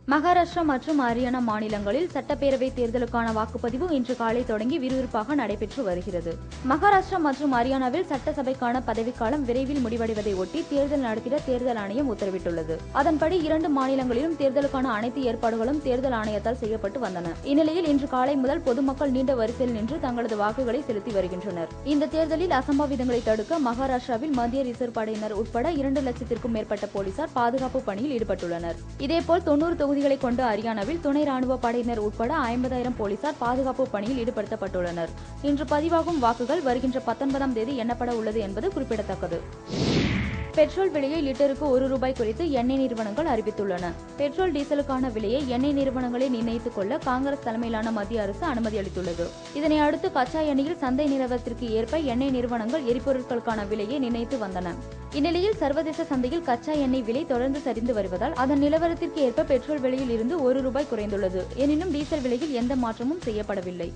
மகாராஷ்டிரா மற்றும் ஹரியானா மாநிலங்களில் சட்டப்பேரவை தேர்தலுக்கான வாக்குப்பதிவு இன்று காலை தொடங்கி விறுவிறுப்பாக நடைபெற்று வருகிறது மகாராஷ்டிரா மற்றும் ஹரியானாவில் சட்டசபைக்கான பதவிக்காலம் விரைவில் முடிவடைவதை ஒட்டி தேர்தல் நடத்திட தேர்தல் ஆணையம் உத்தரவிட்டுள்ளது அதன்படி இரண்டு மாநிலங்களிலும் தேர்தலுக்கான அனைத்து ஏற்பாடுகளும் தேர்தல் ஆணையத்தால் செய்யப்பட்டு வந்தன இந்நிலையில் இன்று காலை முதல் பொதுமக்கள் நீண்ட வரிசையில் நின்று தங்களது வாக்குகளை செலுத்தி வருகின்றனர் இந்த தேர்தலில் அசம்பாவிதங்களை தடுக்க மகாராஷ்டிராவில் மத்திய ரிசர்வ் படையினர் உட்பட இரண்டு லட்சத்திற்கும் மேற்பட்ட போலீசார் பாதுகாப்பு பணியில் ஈடுபட்டுள்ளனர் இதேபோல் தொன்னூறு தொகுதிகளை கொண்ட ஹரியானாவில் துணை ராணுவ படையினர் உட்பட ஐம்பதாயிரம் போலீசார் பாதுகாப்பு பணியில் ஈடுபடுத்தப்பட்டுள்ளனர் இன்று பதிவாகும் வாக்குகள் வருகின்ற பத்தொன்பதாம் தேதி எண்ணப்பட உள்ளது என்பது குறிப்பிடத்தக்கது பெட்ரோல் விலையை லிட்டருக்கு ஒரு ரூபாய் குறித்து எண்ணெய் நிறுவனங்கள் அறிவித்துள்ளன பெட்ரோல் டீசலுக்கான விலையை எண்ணெய் நிறுவனங்களே நிர்ணயித்துக் கொள்ள காங்கிரஸ் தலைமையிலான மத்திய அரசு அனுமதி அளித்துள்ளது இதனை அடுத்து கச்சா எண்ணெயில் சந்தை நிலவரத்திற்கு ஏற்ப எண்ணெய் நிறுவனங்கள் எரிபொருட்களுக்கான விலையை நிர்ணயித்து வந்தன இந்நிலையில் சர்வதேச சந்தையில் கச்சா எண்ணெய் விலை தொடர்ந்து சரிந்து வருவதால் அதன் நிலவரத்திற்கு ஏற்ப பெட்ரோல் விலையில் இருந்து ஒரு ரூபாய் குறைந்துள்ளது எனினும் டீசல் விலையில் எந்த மாற்றமும் செய்யப்படவில்லை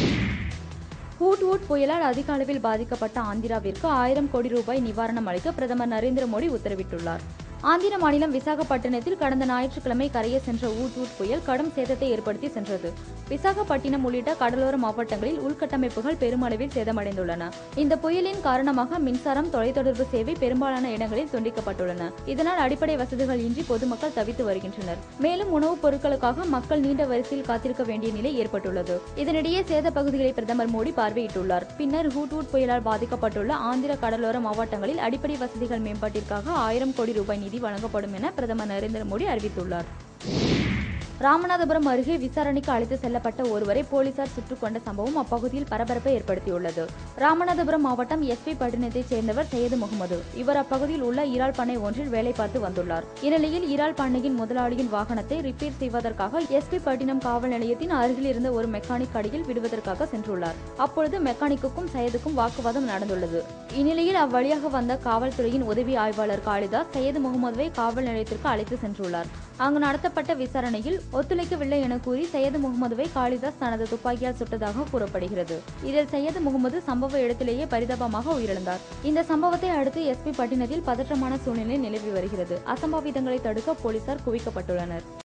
ஹூட் ஹூட் புயலால் அதிக அளவில் பாதிக்கப்பட்ட ஆந்திராவிற்கு ஆயிரம் கோடி ரூபாய் நிவாரணம் அளிக்க பிரதமர் நரேந்திர மோடி உத்தரவிட்டுள்ளார் ஆந்திர மாநிலம் விசாகப்பட்டினத்தில் கடந்த ஞாயிற்றுக்கிழமை கரையை சென்ற ஊட் ஊட் புயல் கடும் சேதத்தை ஏற்படுத்தி சென்றது விசாகப்பட்டினம் உள்ளிட்ட கடலோர மாவட்டங்களில் உள்கட்டமைப்புகள் பெருமளவில் சேதமடைந்துள்ளன இந்த புயலின் காரணமாக மின்சாரம் தொலைத்தொடர்பு சேவை பெரும்பாலான இடங்களில் துண்டிக்கப்பட்டுள்ளன இதனால் அடிப்படை வசதிகள் இன்றி பொதுமக்கள் தவித்து வருகின்றனர் மேலும் உணவுப் பொருட்களுக்காக மக்கள் நீண்ட வரிசையில் காத்திருக்க வேண்டிய நிலை ஏற்பட்டுள்ளது இதனிடையே சேத பகுதிகளை பிரதமர் மோடி பார்வையிட்டுள்ளார் பின்னர் ஹூட் ஹூட் புயலால் பாதிக்கப்பட்டுள்ள ஆந்திர கடலோர மாவட்டங்களில் அடிப்படை வசதிகள் மேம்பாட்டிற்காக ஆயிரம் கோடி ரூபாய் நிதி வழங்கப்படும் என பிரதமர் நரேந்திர மோடி அறிவித்துள்ளார் ராமநாதபுரம் அருகே விசாரணைக்கு அழைத்து செல்லப்பட்ட ஒருவரை போலீசார் சுட்டுக் கொண்ட சம்பவம் அப்பகுதியில் பரபரப்பை ஏற்படுத்தியுள்ளது ராமநாதபுரம் மாவட்டம் எஸ்பி பட்டினத்தைச் சேர்ந்தவர் சையது முகமது இவர் அப்பகுதியில் உள்ள இறால் பண்ணை ஒன்றில் வேலை பார்த்து வந்துள்ளார் இந்நிலையில் இறால் பண்ணையின் முதலாளியின் வாகனத்தை ரிப்பேர் செய்வதற்காக எஸ்பி பட்டினம் காவல் நிலையத்தின் அருகில் இருந்த ஒரு மெக்கானிக் கடையில் விடுவதற்காக சென்றுள்ளார் அப்பொழுது மெக்கானிக்குக்கும் சையதுக்கும் வாக்குவாதம் நடந்துள்ளது இந்நிலையில் அவ்வழியாக வந்த காவல்துறையின் உதவி ஆய்வாளர் காளிதாஸ் சையது முகமதுவை காவல் நிலையத்திற்கு அழைத்து சென்றுள்ளார் அங்கு நடத்தப்பட்ட விசாரணையில் ஒத்துழைக்கவில்லை என கூறி சையது முகமதுவை காளிதாஸ் தனது துப்பாக்கியால் சுட்டதாக கூறப்படுகிறது இதில் சையது முகமது சம்பவ இடத்திலேயே பரிதாபமாக உயிரிழந்தார் இந்த சம்பவத்தை அடுத்து எஸ்பி பட்டினத்தில் பதற்றமான சூழ்நிலை நிலவி வருகிறது அசம்பாவிதங்களை தடுக்க போலீசார் குவிக்கப்பட்டுள்ளனர்